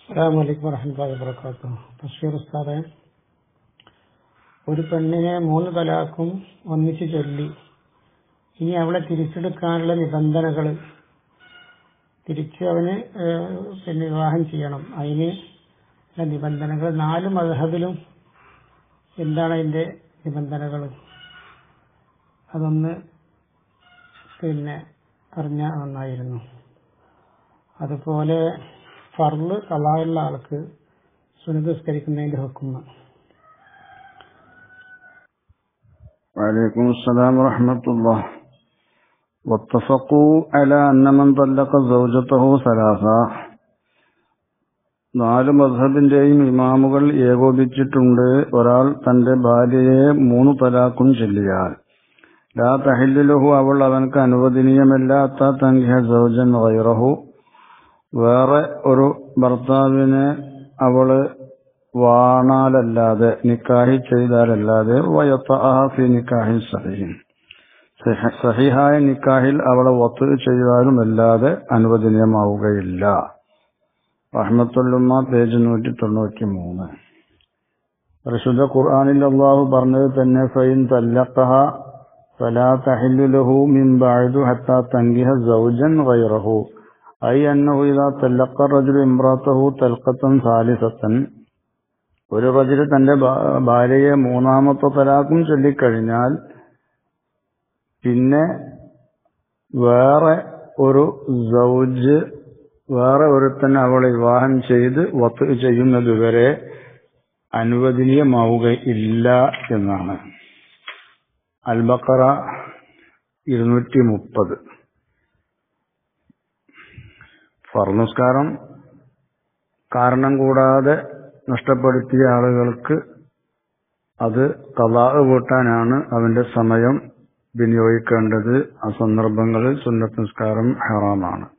അസ്സാം വലൈക്കും വറഹമുല്ലാ വാബർക്കാത്തു ബഷീർ ഉസ്താദെ ഒരു പെണ്ണിനെ മൂന്ന് തലാക്കും ഒന്നിച്ച് ചൊല്ലി ഇനി അവളെ തിരിച്ചെടുക്കാനുള്ള നിബന്ധനകൾ തിരിച്ച് അവന് ഏഹ്, പിന്നെ വിവാഹം ചെയ്യണം അതിന് ഉള്ള നിബന്ധനകൾ നാല് മذഹബിലും എന്താണ് അതിന്റെ നിബന്ധനകൾ അതൊന്ന് പിന്നെ പറഞ്ഞാൽ നന്നായിരുന്നു അതുപോലെ ഫർള് കളായുള്ള ആൾക്ക് സുനത് നിസ്കരിക്കുന്നതിന്റെ ഹുക്കുമ وعليكم السلام ورحمة الله واتفقوا على أن من طلق زوجته ثلاثة നാല് മധബിന്റെയും ഇമാമുകൾ ഏകോപിച്ചിട്ടുണ്ട് ഒരാൾ തന്റെ ഭാര്യയെ മൂന്ന് തലാക്കും ചൊല്ലിയാൽ ലാ തഹില്ലുലഹു അവൾ അവനക്ക് അനുവദനീയമല്ലാത്ത തങ്കിഹ സൗജൻ വൈറഹു വേറെ ഒരു ഭർത്താവിനെ അവള് വാണാലല്ലാതെ നിക്കാഹി ചെയ്താലല്ലാതെ വയത്തഹാഫി നിക്കാഹി സഹീൻ സഹിഹായ നിക്കാഹിൽ അവളെ വത്ത് ചെയ്താലുമല്ലാതെ അനുവദനീയമാവുകയില്ല റഹ്മത്തുല്ലുമ്മ പേജ് നൂറ്റി തൊണ്ണൂറ്റി മൂന്ന് പരിശുദ്ധ ഖുർആാനിൽ അള്ളാഹു പറഞ്ഞത് തന്നെ ഫൈൻ തല്ലഖഹ فلا تحل له من بعد حتى تنكح زوجا غيره أي أنه إذا طلق الرجل امرأته طلقة ثالثة ഒരു റജുല് തന്റെ ഭാ- ഭാര്യയെ മൂന്നാമത്തെ തലാക്കും ചൊല്ലിക്കഴിഞ്ഞാൽ പിന്നെ വേറെ ഒരു സൗജ് വേറെ ഒരുത്തൻ അവളെ വിവാഹം ചെയ്ത് വത്ത് ചെയ്യുന്നത് വരെ അനുവദനീയമാവുകയില്ല എന്നാണ് അൽബക്കറ ഇരുന്നൂറ്റി മുപ്പത് ഫർനിസ്കാരം കാരണം കൂടാതെ നഷ്ടപ്പെടുത്തിയ ആളുകൾക്ക് അത് കലാഹ് കൂട്ടാനാണ് അവന്റെ സമയം വിനിയോഗിക്കേണ്ടത് ആ സന്ദർഭങ്ങളിൽ സുന്നത്ത് നിസ്കാരം ഹറാമാണ്